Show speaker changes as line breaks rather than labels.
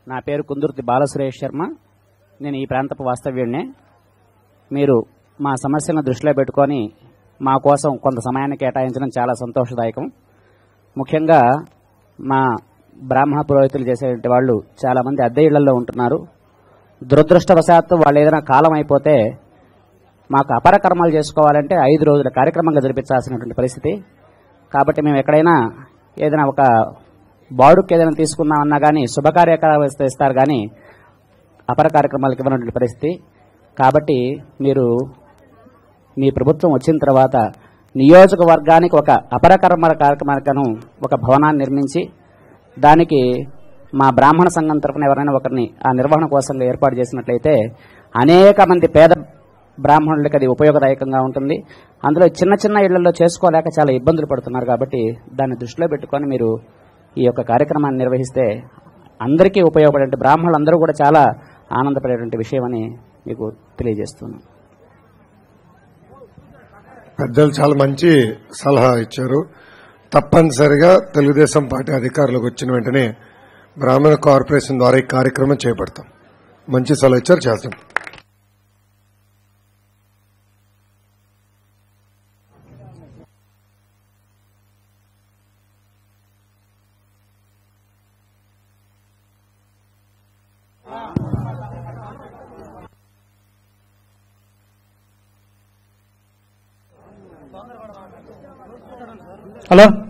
నా పేరు కుందుర్తి బాలసురేష్ శర్మ నేను ఈ ప్రాంతపు వాస్తవ్యుడినే మీరు మా సమస్యలను దృష్టిలో పెట్టుకొని మా కోసం కొంత సమయాన్ని కేటాయించడం చాలా సంతోషదాయకం ముఖ్యంగా మా బ్రాహ్మణ పురోహితులు చేసేటువంటి వాళ్ళు చాలా మంది అద్దె ఇళ్లలో ఉంటున్నారు దురదృష్టవశాత్తు వాళ్ళు ఏదైనా కాలం అయిపోతే మాకు అపర కర్మలు చేసుకోవాలంటే ఐదు రోజుల కార్యక్రమంగా జరిపించాల్సినటువంటి పరిస్థితి కాబట్టి మేము ఎక్కడైనా ఏదైనా ఒక బాడుకి ఏదైనా తీసుకుందామన్నా కానీ శుభకార్యక్రమాలు ఇస్తే ఇస్తారు కానీ అపర కార్యక్రమాలకు ఇవ్వనటువంటి పరిస్థితి కాబట్టి మీరు మీ ప్రభుత్వం వచ్చిన తర్వాత నియోజకవర్గానికి ఒక అపర కర్మల కార్యక్రమాలను ఒక భవనాన్ని నిర్మించి దానికి మా బ్రాహ్మణ సంఘం తరఫున ఎవరైనా ఒకరిని ఆ నిర్వహణ కోసం ఏర్పాటు చేసినట్లయితే అనేక మంది పేద బ్రాహ్మణులకి అది ఉపయోగదాయకంగా ఉంటుంది అందులో చిన్న చిన్న ఇళ్లలో చేసుకోలేక చాలా ఇబ్బందులు పడుతున్నారు కాబట్టి దాన్ని దృష్టిలో పెట్టుకొని మీరు ఈ యొక్క కార్యక్రమాన్ని నిర్వహిస్తే అందరికీ ఉపయోగపడే బ్రాహ్మణులందరూ కూడా చాలా ఆనందపడేటువంటి విషయం అని మీకు తెలియజేస్తున్నాను
పెద్దలు చాలా మంచి సలహా ఇచ్చారు తప్పనిసరిగా తెలుగుదేశం పార్టీ అధికారులకు వచ్చిన వెంటనే బ్రాహ్మణ కార్పొరేషన్ ద్వారా ఈ కార్యక్రమం చేపడతాం మంచి సలహా ఇచ్చారు చేస్తాం
హలో